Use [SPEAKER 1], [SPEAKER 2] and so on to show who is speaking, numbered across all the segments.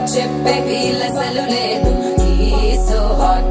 [SPEAKER 1] చెప్పే వీళ్ళ అసలు లేదు సో హాట్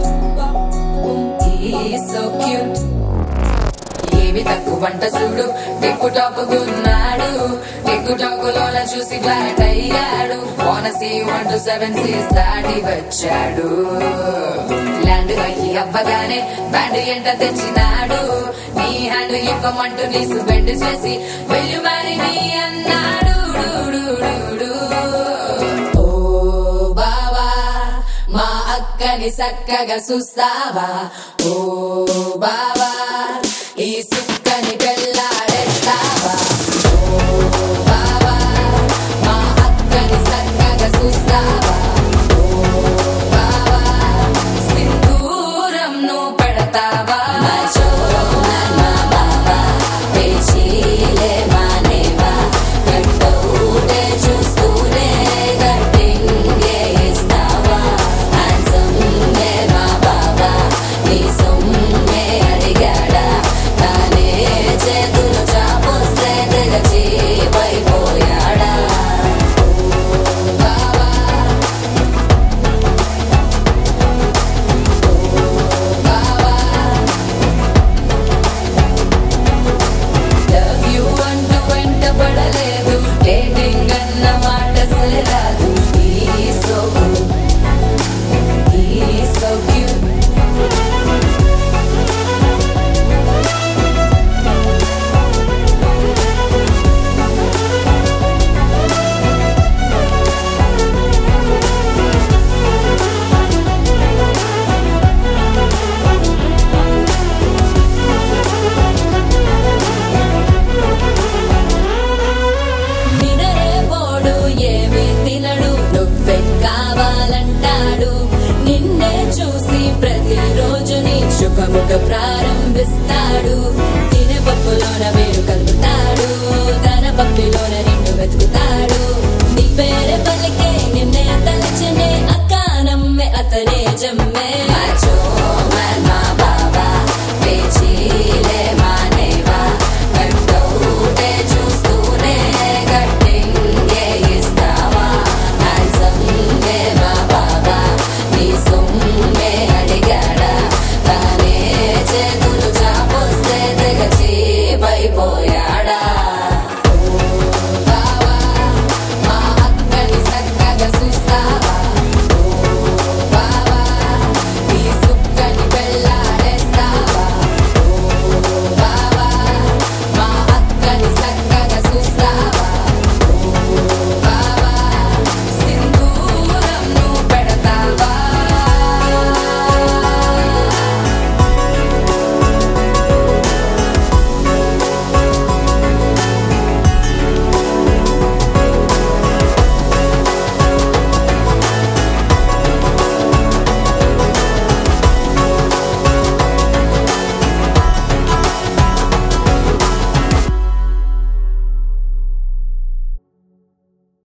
[SPEAKER 1] సో క్యూట్ ఏమి తక్కువ వంట చూడు టిక్కు టాప్ గున్నాడు టిక్కు టాక్ లోన చూసి ఫ్లాట్ అయ్యాడు బోనసీ వన్ టు సెవెన్ సీస్ దాటి వచ్చాడు ల్యాండ్ అయ్యి అవ్వగానే బ్యాండ్ ఎంట తెచ్చినాడు నీ హ్యాండ్ ఇవ్వమంటూ నీసు బెండ్ చేసి వెళ్ళు మరి నీ అన్నాడు డు, డు, డు, డు. ఓ బావా మా అక్కని చక్కగా చూస్తావా ఓ బావా ఈ సుక్కని పెళ్ళాడేస్తావా ఓ బావా మా అక్కని చక్కగా చూస్తావా ఓ బావా సింధూరం నువ్వు పెడతావా మచో నా బావా పేచీలే మానేవా కట్టౌటే చూస్తూనే కట్టింగే ఇస్తావా హ్యాండ్సమ్మే మా బావా నీ సొమ్మే అడిగాడా తానే చేతులు చాపొస్తే తెగచి పైపోయాడా ఓ బావా లవ్ యు అంటూ వెంట పడలేదు డేటింగ్ అన్న మాట అసలు రాదు ఈ సో ఈ సో క్యూట్ నినరే పోడు ఏమి తినడు నువ్వే కావాలంటాడు నిన్నే చూసి ప్రతిరోజు నీ శుభముఖ ప్రారంభిస్తాడు తినే పప్పులోన వేరు కలుపుతాడు తన పప్పిలోన నిన్ను వెతుకుతాడు నీ పేరే పలికే నిన్నే తలచనే అక్కానమ్మే అతనే జమ్మే